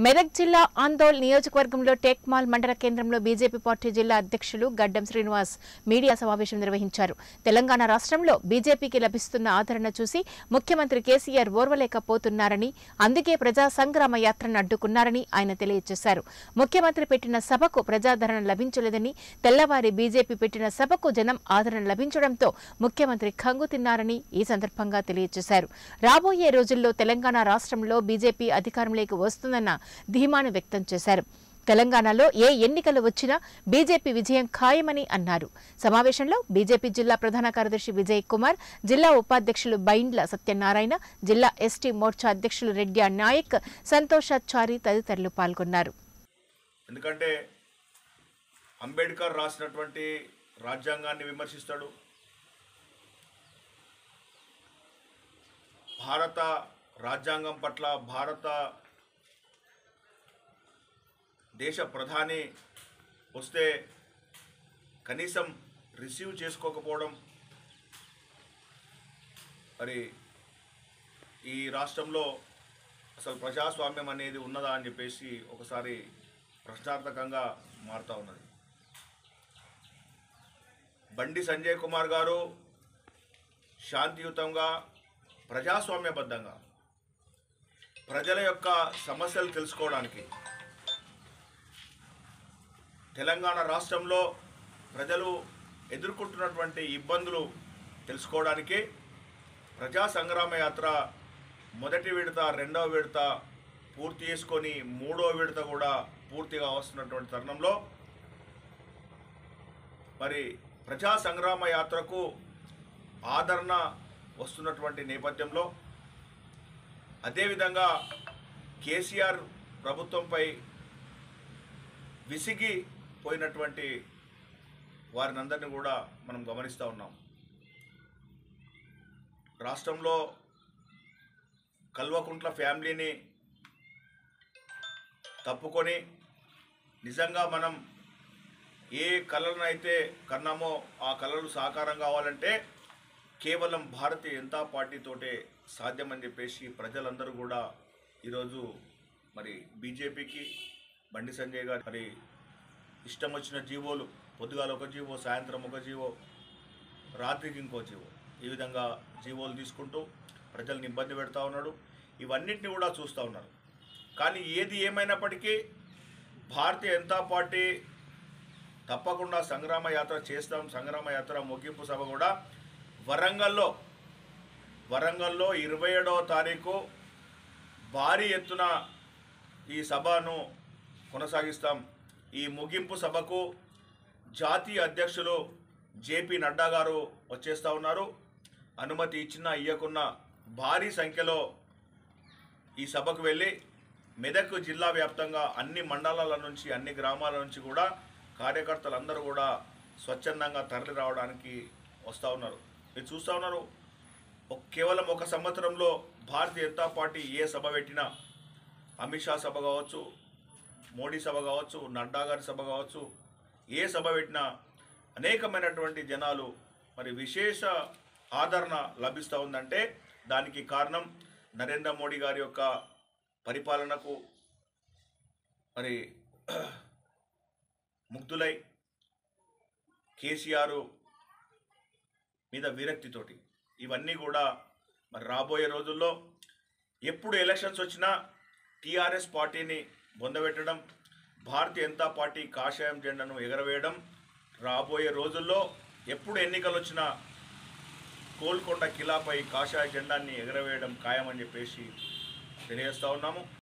మెదక్ జిల్లా ఆందోళ్ నియోజకవర్గంలో టేక్మాల్ మండల కేంద్రంలో బీజేపీ పార్టీ జిల్లా అధ్యక్షులు గడ్డం శ్రీనివాస్ మీడియా సమావేశం నిర్వహించారు తెలంగాణ రాష్ట్రంలో బీజేపీకి లభిస్తున్న ఆదరణ చూసి ముఖ్యమంత్రి కేసీఆర్ ఓర్వలేకపోతున్నారని అందుకే ప్రజా సంగ్రామ యాత్రను అడ్డుకున్నారని ఆయన తెలియజేశారు ముఖ్యమంత్రి పెట్టిన సభకు ప్రజాదరణ లభించలేదని తెల్లవారి బీజేపీ పెట్టిన సభకు జనం ఆదరణ లభించడంతో ముఖ్యమంత్రి ఖంగు తిన్నారని ఈ సందర్భంగా తెలియజేశారు రాబోయే రోజుల్లో తెలంగాణ రాష్ట్రంలో బీజేపీ అధికారంలోకి వస్తుందన్న ధీమాను వ్యక్తం చేశారు తెలంగాణలో ఏ ఎన్నికలు వచ్చినా బీజేపీ విజయం ఖాయమని అన్నారు సమావేశంలో బీజేపీ జిల్లా ప్రధాన కార్యదర్శి విజయ్ కుమార్ జిల్లా ఉపాధ్యక్షులు బైండ్ల సత్యనారాయణ జిల్లా ఎస్టీ మోర్చా అధ్యక్షులు రెడ్డి నాయక్ సంతోషాచారి తదితరులు పాల్గొన్నారు ఎందుకంటే అంబేద్కర్ రాసినటువంటి రాజ్యాంగాన్ని విమర్శిస్తాడు భారత రాజ్యాంగం పట్ల భారత దేశ ప్రధాని వస్తే కనీసం రిసీవ్ చేసుకోకపోవడం మరి ఈ రాష్ట్రంలో అసలు ప్రజాస్వామ్యం అనేది ఉన్నదా అని చెప్పేసి ఒకసారి ప్రశ్నార్థకంగా మారుతా ఉన్నది బండి సంజయ్ కుమార్ గారు శాంతియుతంగా ప్రజాస్వామ్యబద్ధంగా ప్రజల యొక్క సమస్యలు తెలుసుకోవడానికి తెలంగాణ రాష్ట్రంలో ప్రజలు ఎదుర్కొంటున్నటువంటి ఇబ్బందులు తెలుసుకోవడానికి ప్రజా సంగ్రామ యాత్ర మొదటి విడత రెండవ విడత పూర్తి చేసుకొని మూడో విడత కూడా పూర్తిగా వస్తున్నటువంటి తరుణంలో మరి ప్రజా సంగ్రామ యాత్రకు ఆదరణ వస్తున్నటువంటి నేపథ్యంలో అదేవిధంగా కేసీఆర్ ప్రభుత్వంపై విసిగి పోయినటువంటి వారినందరినీ కూడా మనం గమనిస్తూ ఉన్నాం రాష్ట్రంలో కల్వకుంట్ల ఫ్యామిలీని తప్పుకొని నిజంగా మనం ఏ కళలను అయితే కన్నామో ఆ కళలు సాకారం కావాలంటే కేవలం భారతీయ జనతా పార్టీతోటే సాధ్యమని చెప్పేసి ప్రజలందరూ కూడా ఈరోజు మరి బీజేపీకి బండి సంజయ్ గారు మరి ఇష్టం వచ్చిన జీవోలు పొద్దుగాల ఒక జీవో సాయంత్రం ఒక జీవో రాత్రికి ఇంకో జీవో ఈ విధంగా జీవోలు తీసుకుంటూ ప్రజల్ని ఇబ్బంది పెడతా ఉన్నాడు ఇవన్నిటిని కూడా చూస్తూ ఉన్నారు కానీ ఏది ఏమైనప్పటికీ భారతీయ జనతా పార్టీ తప్పకుండా సంగ్రామ యాత్ర చేస్తాం సంగ్రామ యాత్ర ముగింపు సభ కూడా వరంగల్లో వరంగల్లో ఇరవై ఏడవ తారీఖు భారీ ఎత్తున ఈ సభను కొనసాగిస్తాం ఈ ముగింపు సభకు జాతీయ అధ్యక్షులు జేపీ నడ్డా గారు వచ్చేస్తూ ఉన్నారు అనుమతి ఇచ్చినా ఇవ్వకున్నా భారీ సంఖ్యలో ఈ సభకు వెళ్ళి మెదక్ జిల్లా వ్యాప్తంగా అన్ని మండలాల నుంచి అన్ని గ్రామాల నుంచి కూడా కార్యకర్తలందరూ కూడా స్వచ్ఛందంగా తరలి రావడానికి వస్తూ ఉన్నారు మీరు చూస్తూ ఉన్నారు ఒక- కేవలం ఒక సంవత్సరంలో భారతీయ జనతా పార్టీ ఏ సభ పెట్టినా అమిత్ షా సభ కావచ్చు మోడీ సభ కావచ్చు నడ్డా గారి సభ కావచ్చు ఏ సభ పెట్టినా అనేకమైనటువంటి జనాలు మరి విశేష ఆదరణ లభిస్తూ ఉందంటే దానికి కారణం నరేంద్ర మోడీ గారి యొక్క పరిపాలనకు మరి ముగ్ధులై కేసీఆర్ మీద విరక్తితోటి ఇవన్నీ కూడా మరి రాబోయే రోజుల్లో ఎప్పుడు ఎలక్షన్స్ వచ్చినా టీఆర్ఎస్ పార్టీని బొందబెట్టడం భారతీయ జనతా పార్టీ కాషాయం జెండాను ఎగరవేయడం రాబోయే రోజుల్లో ఎప్పుడు ఎన్నికలు వచ్చినా కోల్కొండ కిలాపై కాషాయ జెండాన్ని ఎగరవేయడం ఖాయమని చెప్పేసి తెలియజేస్తా ఉన్నాము